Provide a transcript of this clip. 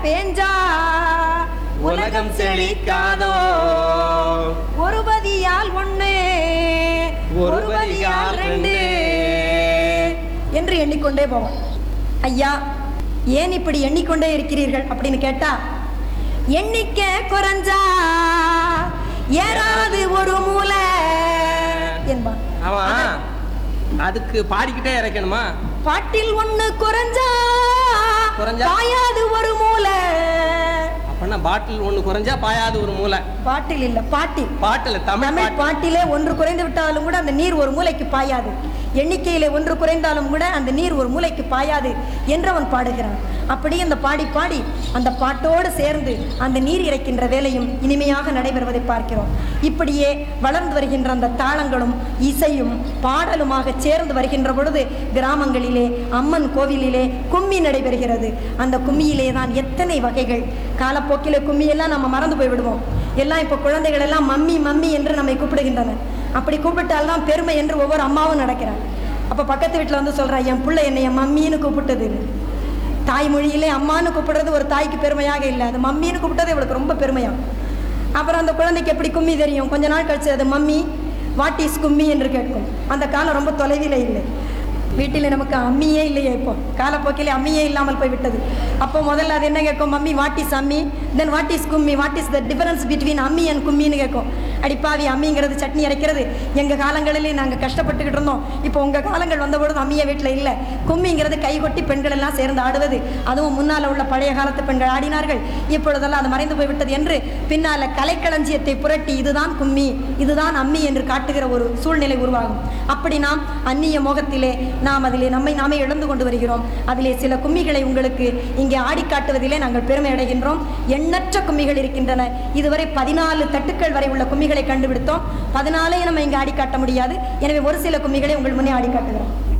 பேஞ்சா உலகம் செழிக்காதோ ஒருபதியால் ஒண்ணு ஒருபதியால் ரெண்டு. என்று எண்ணிக்கொண்டே போவோம் ஐயா ஏன் இப்படி எண்ணிக்கொண்டே இருக்கிறீர்கள் அப்படின்னு கேட்டா எண்ணிக்கை குறைஞ்சா ஏறாது ஒரு மூலை என்பான் அவன் அதுக்கு பாடிக்கிட்டே இறக்கணுமா பாட்டில் ஒண்ணு குறைஞ்சா குறைஞ்சா? பாயாது ஒரு மூலை அப்படின்னா பாட்டில் ஒண்ணு குறைஞ்சா பாயாது ஒரு மூளை பாட்டில் இல்ல பாட்டில் பாட்டில் தமிழ் தமிழ் பாட்டு பாட்டிலே ஒன்று குறைந்து விட்டாலும் கூட அந்த நீர் ஒரு மூலைக்கு பாயாது எண்ணிக்கையிலே ஒன்று குறைந்தாலும் கூட அந்த நீர் ஒரு மூலைக்கு பாயாது என்று அவன் பாடுகிறான் அப்படி அந்த பாடி பாடி அந்த பாட்டோடு சேர்ந்து அந்த நீர் இறைக்கின்ற வேலையும் இனிமையாக நடைபெறுவதை பார்க்கிறோம் இப்படியே வளர்ந்து வருகின்ற அந்த தாளங்களும் இசையும் பாடலுமாக சேர்ந்து வருகின்ற பொழுது கிராமங்களிலே அம்மன் கோவிலிலே கும்மி நடைபெறுகிறது அந்த கும்மியிலே தான் எத்தனை வகைகள் காலப்போக்கிலே கும்மியெல்லாம் நம்ம மறந்து போய் விடுவோம் எல்லாம் இப்போ குழந்தைகள் எல்லாம் மம்மி மம்மி என்று நம்மை கூப்பிடுகின்றன அப்படி கூப்பிட்டால்தான் பெருமை என்று ஒவ்வொரு அம்மாவும் நடக்கிறார் அப்போ பக்கத்து வீட்டில் வந்து சொல்றா என் பிள்ளை என்னை என் மம்மின்னு கூப்பிட்டதுன்னு தாய்மொழியிலே அம்மான்னு கூப்பிடுறது ஒரு தாய்க்கு பெருமையாக இல்லை அது மம்மின்னு கூப்பிட்டது இவளுக்கு ரொம்ப பெருமையா அப்புறம் அந்த குழந்தைக்கு எப்படி கும்மி தெரியும் கொஞ்ச நாள் கழிச்சு அது மம்மி வாட் இஸ் கும்மி என்று கேட்கும் அந்த காலம் ரொம்ப தொலைவில் இல்லை வீட்டில் நமக்கு அம்மியே இல்லையே இப்போ காலப்போக்கிலே அம்மியே இல்லாமல் போய் விட்டது அப்போ முதல்ல அது என்ன கேட்கும் மம்மி வாட் இஸ் அம்மி தென் வாட் இஸ் கும்மி what is the difference between அம்மி அண்ட் கும்மின்னு கேட்கும் அடிப்பாவி அம்மிங்கிறது சட்னி அரைக்கிறது எங்கள் காலங்களிலே நாங்கள் கஷ்டப்பட்டுக்கிட்டு இருந்தோம் இப்போ உங்கள் காலங்கள் வந்தபொழுது அம்மியை வீட்டில் இல்லை கும்மிங்கிறது கைகொட்டி பெண்கள் எல்லாம் சேர்ந்து ஆடுவது அதுவும் முன்னால் உள்ள பழைய காலத்து பெண்கள் ஆடினார்கள் இப்பொழுதெல்லாம் அது மறைந்து போய்விட்டது என்று பின்னால் கலைக்களஞ்சியத்தை புரட்டி இதுதான் கும்மி இதுதான் அம்மி என்று காட்டுகிற ஒரு சூழ்நிலை உருவாகும் அப்படி நாம் அந்நிய மோகத்திலே நாம் அதிலே நம்மை நாமே இழந்து கொண்டு வருகிறோம் அதிலே சில கும்மிகளை உங்களுக்கு இங்கே ஆடி காட்டுவதிலே நாங்கள் பெருமை அடைகின்றோம் எண்ணற்ற கும்மிகள் இருக்கின்றன இதுவரை பதினாலு தட்டுக்கள் வரை உள்ள கும்மிகளை கண்டுபிடித்தோம் பதினாலே நம்ம இங்கே ஆடி காட்ட முடியாது எனவே ஒரு சில கும்மிகளை உங்கள் முன்னே ஆடி காட்டுகிறோம்